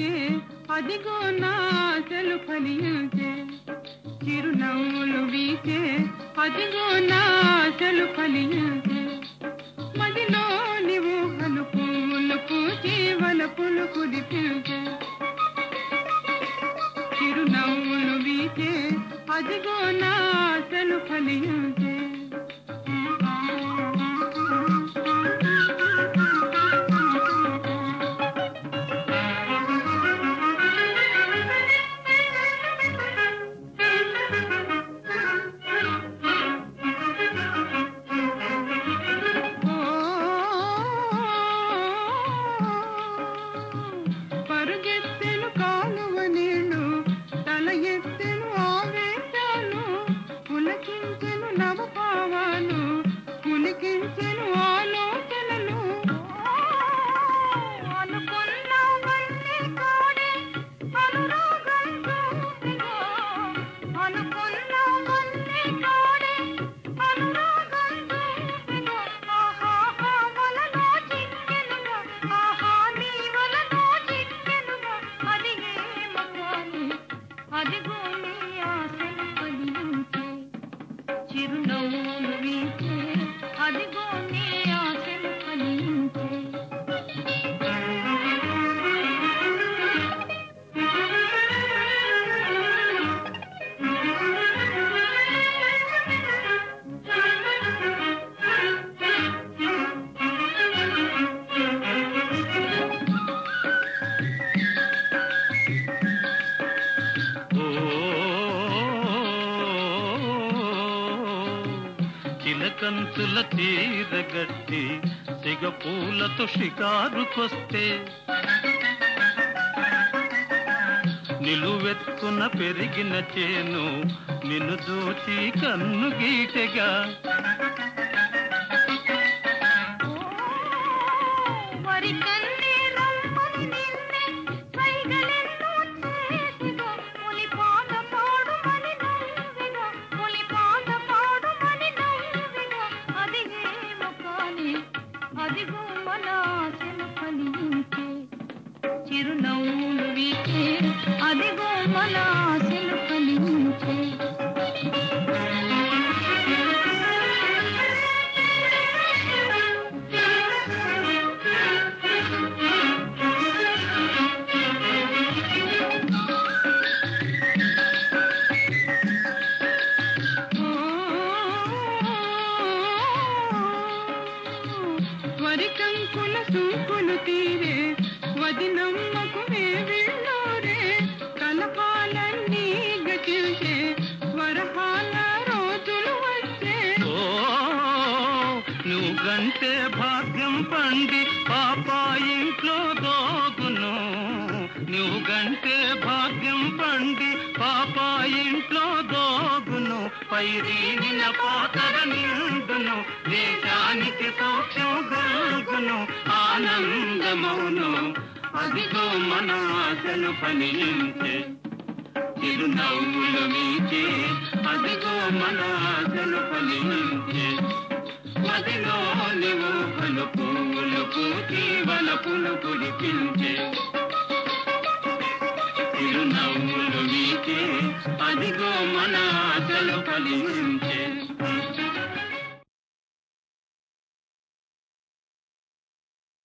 వీచే అదిగో నా ఆశలు ఫలించే చిరునవ్వులు వీచే అదిగో నా ఆశలు ఫలించే మదిలో నీవు హలు పువ్వులు పూచి వలపులు కుదిపించే చిరునవ్వులు వీచే అదిగో నా ఆశలు ఫలించే పరుగెత్తెను కాలువ నీళ్లు తల ఎత్తెను ఆవేశాలు పులకించెను నవభావాలు పులికించెను ఆలోచనలు అనుకున్నవన్నీ కాడే అనురాగం చూపిగా అనుకున్నవన్నీ కాడే అనురాగం చూపిగా ఆహా వలలో చిక్కెనుగా ఆహా నీ వలలో చిక్కెనుగా అది ఏమో కానీ అదిగో నీ ఆశలు ఫలించే చిరునవ్వులు వీచే అదిగో నీ ఆశలు ఫలించే ఓ చిలకంతుల తీరగట్టి సిగ పూలతో షికారుకొస్తే నిలువెత్తున పెరిగిన చేను నిన్ను చూచి కన్ను గీటెగా వరి కన్నే రమ్మని నిన్నే సైగలెన్నో చేసిగా పులి పాట పాడుమని నవ్విగా పులి పాట పాడుమని నవ్విగా అది ఏమో కానీ అదిగో మన ఆశలు ఫలించే చిరునవ్వులు వీచే అదిగో మన ఆశలు ఫలించే వరి కంకుల సూపులు తీరే వదినమ్మకు వేవిళ్ళోరే కలహాలన్నీ గతిల్చే వరహాల రోజులు వచ్చే ఓ నువ్వు గంటే భాగ్యం పండి పాప ఇంట్లో దోగును నువ్వు గంటే భాగ్యం పండి పాప ఇంట్లో దోగును పైరీనిన పాతర నిండును దేశానికి సౌఖ్యం గల్గును ఆనందమౌను అదిగో మన ఆశలు ఫలించే చిరునవ్వులు మీచే అదిగో మన ఆశలు ఫలించే మదిలో నువ్వు పలు పువ్వులు పూచి వలపులు కురిపించే చిరునవ్వులు మీచే అదిగో మన ఆశలు ఫలించే